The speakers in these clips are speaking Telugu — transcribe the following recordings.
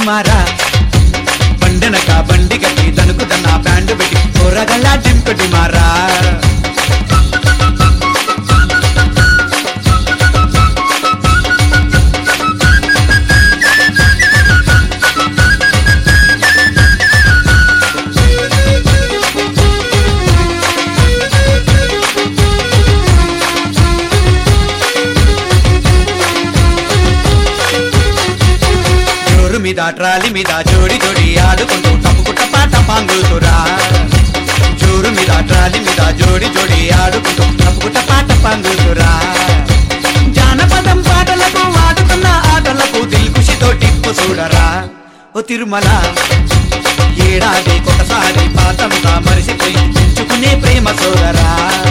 కుమారా బండనక బండి కట్టి తనుకు దన్న బ్యాండ్ పెట్టి కూరగల్లా డింపటి మారా జోరు మీద ట్రాలి మీద జోడి జోడి ఆడుకుంటూ టప్పుకుట్ట పాట పాంగుతురా జోరు మీద ట్రాలి మీద జోడి జోడి ఆడుకుంటూ టప్పుకుట్ట పాట పాంగుతురా జానపదం పాటలకు ఆడుతున్న ఆటలకు దిల్కుషితో టిప్పు చూడరా ఓ తిరుమల ఏడాది ఒకసారి పాతంతా మరిసిపోయి తెచ్చుకునే ప్రేమ సోదరా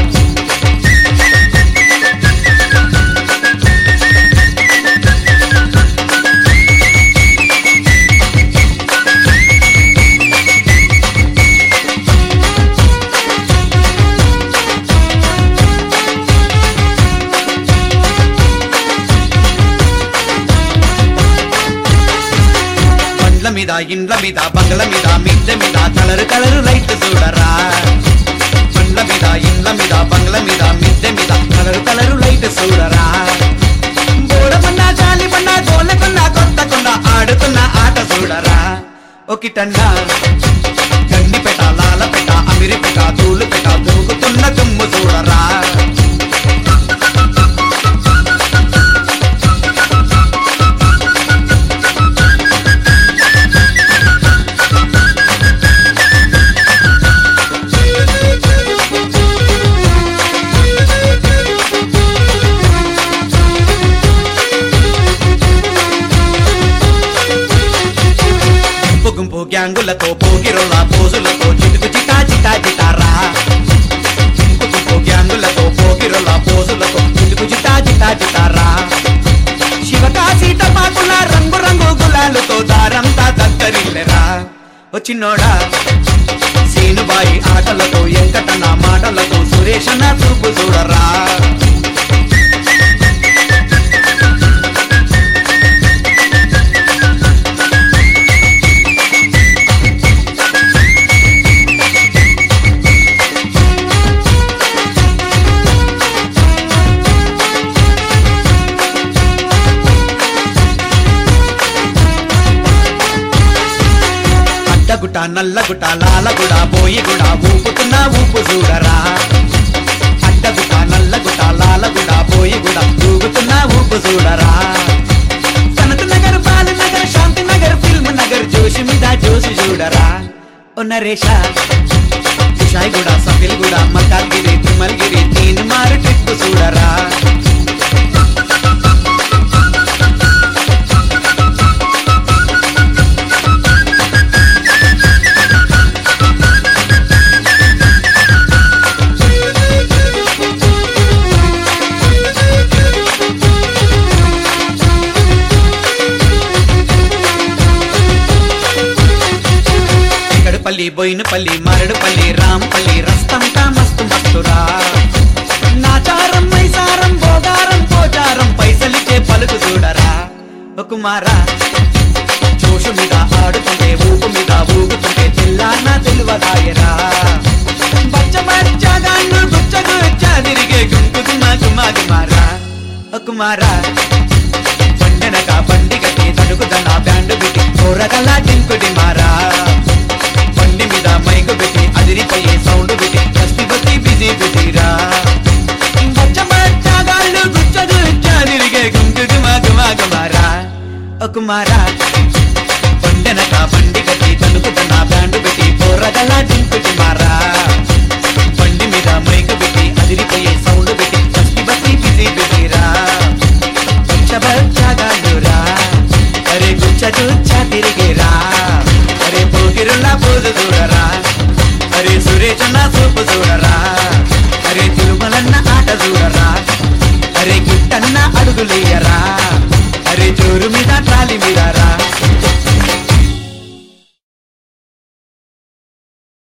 బండ్ల మీద ఇండ్ల మీద బంగ్ల మీద మిద్దె మీద కలరు కలరు లైట్ చూడరా బండ్ల మీద ఇండ్ల మీద బంగ్ల మీద మిద్దె మీద కలరు కలరు లైట్ చూడరా బోడమన్నా జాలి పన్నా గోలకున్నా కొత్త కొండ ఆడుతున్న ఆట చూడరా ఒకటన్నా గండిపెట లాలపెట అమిరిపెట తూలుపెట దూకుతున్న తుమ్ము చూడరా గుంపు గుంపు గ్యాంగులతో పోగిరోల పోజులతో చిటుకు చిటా చిటా చిటారా గుంపు గుంపు గ్యాంగులతో పోగిరోల పోజులతో చిటుకు చిటా చిటా చిటారా శివకాశి టపాకుల రంగు రంగు గులాలతో దారంతా దద్దరిల్లెరా వచ్చినోడా సీనుబాయి ఆటలతో ఎంకటన్న మాటలతో సురేషన్న చూపు చూడరా అడ్డగుట నల్లగుట లాలగుడ బోయిగుడ ఊపుతున్న ఊపు చూడరా అడ్డగుట నల్లగుట లాలగుడ బోయిగుడ ఊగుతున్న ఊపు చూడరా సనత్ నగర్ బాల నగర్ శాంతి నగర్ ఫిల్మ్ నగర్ జోషి మీద జోషి చూడరా ఓ నరేష విషాయిగూడ సఫిల్గూడ మల్కాగిరి తిమల్గిరి తీన్ మారు ట్రిప్ చూడరా ఇక్కడపల్లి బోయినపల్లి మరడుపల్లి రాంపల్లి రస్తంతా మస్తు మస్తురా నాచారం మైసారం బోగారం పోచారం పైసలిచ్చే పలుకు చూడరా ఓ కుమారా జోషు మీద ఆడుతుంటే ఊపు మీద ఊగుతుంటే తెల్లాన్న తెలువదాయరా బచ్చ బచ్చగాన్ను గుచ్చ గుచ్చ తిరిగే గుంకు గుమా గుమా గుమారా ఓ కుమారా బండనక బండి కట్టి తడుకుదన్న బ్యాండ్ పెట్టి కూరగల్లా టింకుడి మారా బండి మీద మైకు పెట్టి అదిరిపోయే సౌండ్ పెట్టి కస్తి బస్తి బిజీ బిజీరా బచ్చ బచ్చగాళ్ళు గుచ్చ గుచ్చ తిరిగే గుంకు గుమా గుమా గుమారా ఓ కుమారా బండనక బండి కట్టి తనుకుదన్న బ్యాండ్ పెట్టి కూరగల్లా టింకుడి మారా బండి మీద మైకు పెట్టి అదిరిపోయే సౌండ్ పెట్టి కస్తి బస్తి బిజీ బిజీరా బచ్చబచ్చగాళ్ళురా అరే గుచ్చ గుచ్చ తిరిగిరా అరే పోగిరులా పోదు చూడరా అరే సురేషన్న సూపు చూడరా అరే తిరుమలన్న ఆట చూడరా అరే గిట్టన్న అడుగులేయరా అరే జోరు మీద ట్రాలి మీద రా